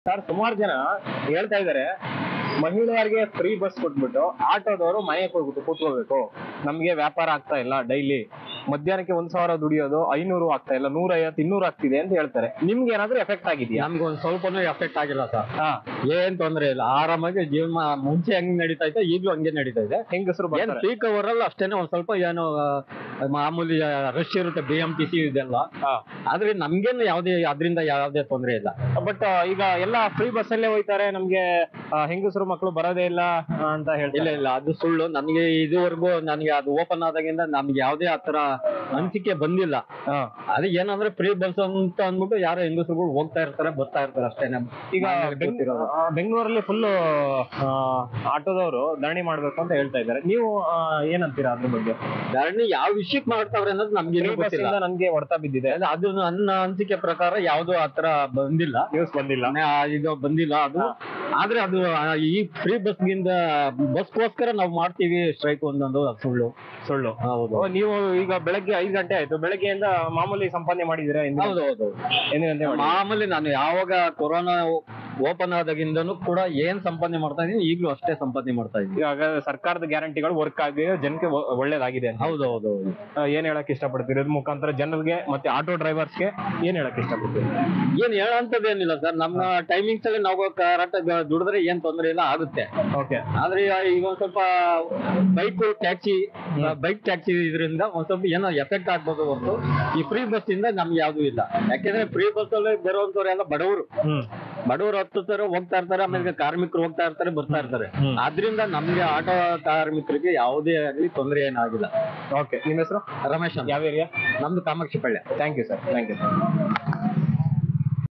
Sir ಸುಮಾರು ಜನ ಹೇಳ್ತಾ ಇದಾರೆ ಮಹಿಳೆಯರಿಗೆ ಫ್ರೀ ಬಸ್ ಕೊಟ್ಬಿಟ್ಟು ಆಟೋದವರು ಮನೆಗೆ ಹೋಗ್ಬಿಟ್ಟು ಕೂತ್ಕೋಬೇಕು ನಮ್ಗೆ ವ್ಯಾಪಾರ ಆಗ್ತಾ ಇಲ್ಲ ಡೈಲಿ ಮಧ್ಯಾಹ್ನಕ್ಕೆ ಒಂದ್ ಸಾವಿರ ದುಡಿಯೋದು ಐನೂರು ಆಗ್ತಾ ಇಲ್ಲ ನೂರ ಐವತ್ತು ಇನ್ನೂರು ಆಗ್ತಿದೆ ಅಂತ ಹೇಳ್ತಾರೆ ನಿಮ್ಗೆ ಏನಾದ್ರೂ ಎಫೆಕ್ಟ್ ಆಗಿದ್ಯಾ ನಮ್ಗೆ ಒಂದ್ ಸ್ವಲ್ಪನೂ ಎಫೆಕ್ಟ್ ಆಗಿಲ್ಲ ಸರ್ ಹಾ ಏನ್ ತೊಂದ್ರೆ ಇಲ್ಲ ಆರಾಮಾಗಿ ಜೀವನ ಮುಂಚೆ ಹೆಂಗ್ ನಡೀತಾ ಇತ್ತು ಈಗ್ಲೂ ಹಂಗೆ ನಡೀತಾ ಇದೆ ಹೆಂಗಸರು ಏನ್ ಬರ್ತಾರೆ ಪೀಕ್ ಅವರ್ ಅಲ್ಲಿ ಅಷ್ಟೇನೆ ಒಂದ್ ಸ್ವಲ್ಪ ಏನು ಆ, ಮಾಮೂಲಿ ರಶ್ ಇರುತ್ತೆ ಬಿ ಎಂ ಟಿ ಸಿ ಇದೆಲ್ಲ ಹಾ. ಆದ್ರೆ ನಮ್ಗೇನು ಯಾವ್ದೇ ಅದರಿಂದ ಯಾವ್ದೇ ತೊಂದ್ರೆ ಇಲ್ಲ ಬಟ್ ಈಗ ಎಲ್ಲ ಫ್ರೀ ಬಸ್ ಅಲ್ಲೇ ಹೋಯ್ತಾರೆ ನಮ್ಗೆ ಆ, ಹೆಂಗಸರು ಮಕ್ಕಳು ಬರೋದೇ ಇಲ್ಲ ಆ, ಅಂತ ಇಲ್ಲ ಹೇಳ್ತಾರೆ ಇಲ್ಲ ಅದು ಸುಳ್ಳು ನನಗೆ ಇದುವರೆಗೂ ನನಗೆ ಅದು ಓಪನ್ ಆದಾಗಿಂದ ನಮ್ಗೆ ಯಾವ್ದೇ ಆತರ ಅನಿಸಿಕೆ ಬಂದಿಲ್ಲ ಹಾ. ಅದು ಏನಂದ್ರೆ ಫ್ರೀ ಬಸ್ ಅಂತ ಅಂದ್ಬಿಟ್ಟು ಯಾರೋ ಹೆಂಗಸರುಗಳು ಹೋಗ್ತಾ ಇರ್ತಾರೆ ಬರ್ತಾ ಇರ್ತಾರೆ ಅಷ್ಟೇನೆ ಈಗ ಮನೇಲಿ ಬೆಂಗ್- ಕೂತಿರೋದು. ಆ, ಬೆಂಗಳೂರಲ್ಲಿ ಫುಲ್ ಆಟೋದವರು ಧರಣಿ ಮಾಡ್ಬೇಕು ಅಂತ ಹೇಳ್ತಾ ಇದ್ದಾರೆ ನೀವು ಆ, ಏನಂತೀರಾ ಅದ್ರ ಬಗ್ಗೆ ಧರಣಿ ಯಾವ ವಿಷಯಕ್ಕೆ ಮಾಡ್ತಾವ್ರೆ ಅನ್ನೋದು ನಮ್ಗೆ ಫ್ರೀ ಬಸ್ ಗೊತ್ತಿಲ್ಲ ಇಂದ ನನ್ಗೆ ಹೊಡ್ತಾ ಬಿದ್ದಿದೆ ಅದು- ಅದು ನನ್ನ ಅನಿಸಿಕೆ ಪ್ರಕಾರ ಯಾವ್ದು ಆತರ ಬಂದಿಲ್ಲ ನ್ಯೂಸ್ ಬಂದಿಲ್ಲ ಆ, ಇದು ಬಂದಿಲ್ಲ ಅದು ಆದ್ರೆ ಅದು ಆ, ಈ ಫ್ರೀ ಬಸ್ಗಿಂದ ಬಸ್ಗೋಸ್ಕರ ನಾವು ಮಾಡ್ತೀವಿ ಸ್ಟ್ರೈಕ್ ಒಂದೊಂದು ಅದು ಸುಳ್ಳು ಸುಳ್ಳು ಹೌದು ಓ, ನೀವು ಈಗ ಬೆಳಗ್ಗೆ ಐದು ಗಂಟೆ ಆಯ್ತು ಬೆಳಗ್ಗೆಯಿಂದ ಮಾಮೂಲಿ ಸಂಪಾದನೆ ಮಾಡಿದ್ದೀರಾ ಎಂದಿನ- ಹೌದು ಹೌದು ಎಂದಿನಂತೆ ಮಾಡಿ ಮಾಮೂಲಿ ನಾನು ಯಾವಾಗ ಕೊರೋನಾ ಓಪನ್ ಆದಾಗಿಂದನೂ ಕೂಡ ಏನ್ ಸಂಪಾದನೆ ಮಾಡ್ತಾ ಇದೀನಿ ಈಗಲೂ ಅಷ್ಟೇ ಸಂಪಾದನೆ ಮಾಡ್ತಾ ಇದೀನಿ ಇವಾಗ ಸರ್ಕಾರದ ಗ್ಯಾರಂಟಿಗಳು ವರ್ಕ್ ಆಗಿ ಜನಕ್ಕೆ ಒ- ಒಳ್ಳೇದಾಗಿದೆ ಅಂತ ಹೌದು ಹೌದು ಹೌದು ಆ, ಏನ್ ಹೇಳಕ್ ಇಷ್ಟಪಡ್ತೀರಿ ಇದ್ರ ಮುಖಾಂತರ ಜನರಿಗೆ ಮತ್ತೆ ಆಟೋ ಡ್ರೈವರ್ಸ್ಗೆ ಏನ್ ಹೇಳಕ್ ಇಷ್ಟಪಡ್ತೀರಿ ಏನ್ ಹೇಳಂತದೇನಿಲ್ಲ ಸರ್ ನಮ್ಮ ಟೈಮಿಂಗ್ಸ್ ಅಲ್ಲಿ ನಾವು ಕರೆಕ್ಟ್ ದುಡಿದ್ರೆ ಏನ್ ತೊಂದರೆ ಇಲ್ಲ ಆಗುತ್ತೆ ಓಕೆ ಆದ್ರೆ ಈಗ ಒಂದ್ ಸ್ವಲ್ಪ ಬೈಕ್ ಟ್ಯಾಕ್ಸಿ ಬೈಕ್ ಟ್ಯಾಕ್ಸಿ ಇದರಿಂದ ಒಂದ್ ಸ್ವಲ್ಪ ಏನೋ ಎಫೆಕ್ಟ್ ಆಗ್ಬೋದು ಹೊರತು ಈ ಫ್ರೀ ಬಸ್ ಇಂದ ನಮ್ಗೆ ಯಾವ್ದು ಇಲ್ಲ ಯಾಕೆಂದ್ರೆ ಫ್ರೀ ಬಸ್ ಅಲ್ಲಿ ಬರುವಂತವ್ರೆಲ್ಲ ಬಡವರು ಹ್ಮ್ ಬಡವರು ಹತ್ತುತ್ತಾರೆ ಹೋಗ್ತಾ ಇರ್ತಾರೆ ಆಮೇಲೆ ಕಾರ್ಮಿಕರು ಹೋಗ್ತಾ ಇರ್ತಾರೆ ಬರ್ತಾ ಇರ್ತಾರೆ ಹ್ಮ್. ಆದ್ರಿಂದ ನಮ್ಗೆ ಆಟೋ ಕಾರ್ಮಿಕರಿಗೆ ಯಾವುದೇ ಆಗಲಿ ತೊಂದರೆ ಏನಾಗಿಲ್ಲ ಓಕೆ ನಿಮ್ಮ ಹೆಸರು ರಮೇಶ್ ಅಂತ ಯಾವ ಏರಿಯಾ ನಮ್ದು Kamakshi Palya thank you sir thank you